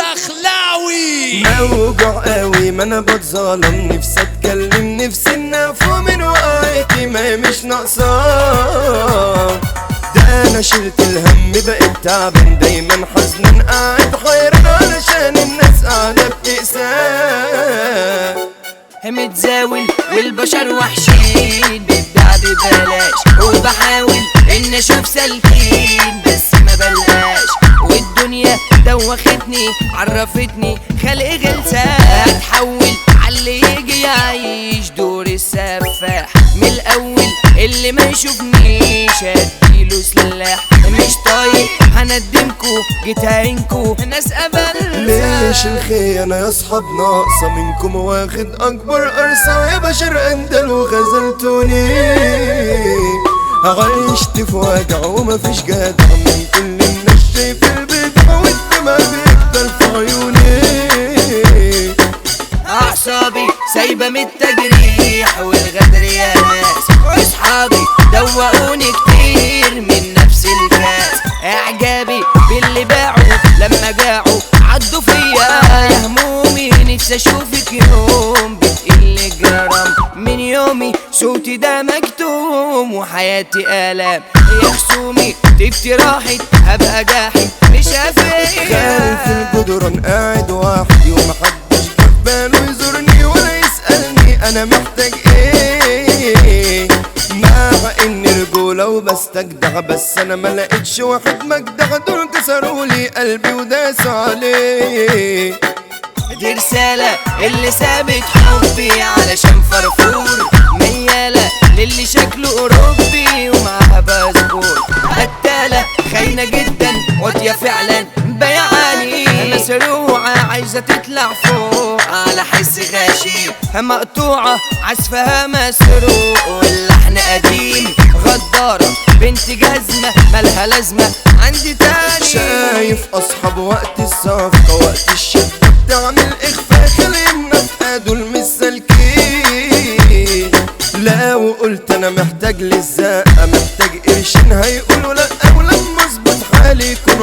الدخلاوي موجوع قوي ما انا بتظلم نفسي اتكلم نفسي النفو من وقعتي ما مش ناقصاه ده انا شلت الهم بقيت تعبان دايما حزن قاعد حيران علشان الناس قاعدة بتقساه متزاول والبشر وحشين ببدع ببلاش وبحاول ان اشوف سالكين بس ما بلقاش والدنيا دوختني عرفتني خلق غلسان هتحول عاللي يجي يعيش دور السفاح من الاول اللي ما يشوفنيش اديله سلاح مش طايق هندمكو جيت هينكو ناس قبل ليش الخيانة يا اصحاب ناقصة منكم واخد اكبر قرصة يا بشر اندل وخذلتوني عشت في وجع ومفيش جدع من كل الناس شايف البدع والدمع بيفضل في عيوني اعصابي سايبه من التجريح والغدر يا ناس اصحابي دوقوني كتير من نفس الكاس اعجابي باللي باعوا لما جاعوا عدوا فيا يا همومي نفسي اشوفك يوم بتقل جرام من يومي صوتي ده مكتوم وحياتي آلام يا خصومي تبتي راحت هبقى جاحد مش خلف هفيا الجدران قاعد وحدي ومحدش جه في باله يزورني ولا يسألني أنا محتاج إيه مع إني رجولة وبستجدع بس أنا ما لقيتش واحد مجدع دول كسروا لي قلبي وداسوا عليه دي رسالة اللي سابت حبي علشان فرفور ميالة للي شكله أوروبي ومعاها باسبور قتالة خاينة جدا واطية فعلا بيعاني مسروعة عايزة تطلع فوق على حس غاشي مقطوعة عزفها مسروق واللحن قديم غدارة بنت جزمة مالها لازمة عندي تاني شايف أصحاب وقت الصفقة وقت الشدة بتعمل إخفاء خلينا في دول مش سالكين لا وقلت أنا محتاج للزقة محتاج قرشين هيقولوا لأ ولما أظبط حالي يكونوا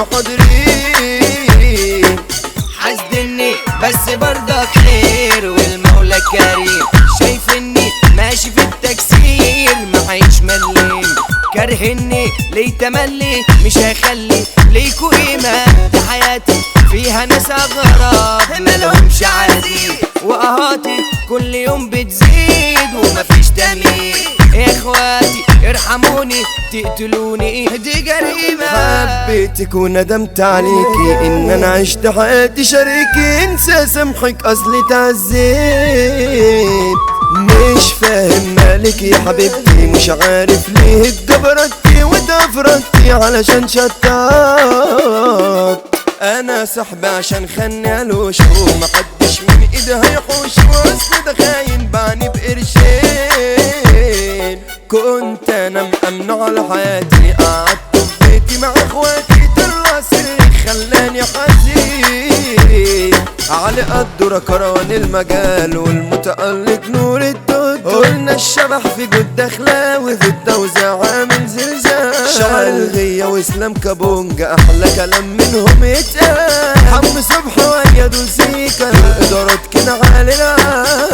حاضرين حاسدني بس برضك خير والمولى كريم شايف اني ماشي في التكسير معيش مليم كرهني ليه تملي مش هيخلي ليكوا قيمة دي حياتي فيها ناس أغراب مالهمش عزيز وقهاتي كل يوم بتزيد ومفيش تمييز يا اخواتي ارحموني تقتلوني دي جريمة حبيتك وندمت عليكي ان انا عشت حياتي شريكي انسى سامحك اصلي تعزيت مش فاهم مالك يا حبيبتي مش عارف ليه اتجبرتي واتفرجتي علشان شتات انا سحب عشان خني علوش ومحدش من ايده هيحوش واصل ده خاين بعني بقرشين كنت انا مأمنه على حياتي قعدت في بيتي مع اخواتي تراس اللي خلاني حزين علي قدر كروان المجال والمتألق نور الدود قلنا الشبح في جود دخلاوي في التوزيع عامل زلزال شغل غية واسلام كابونجا احلى كلام منهم يتقال حم صبح ويا دول سيكا الادارات كده على العال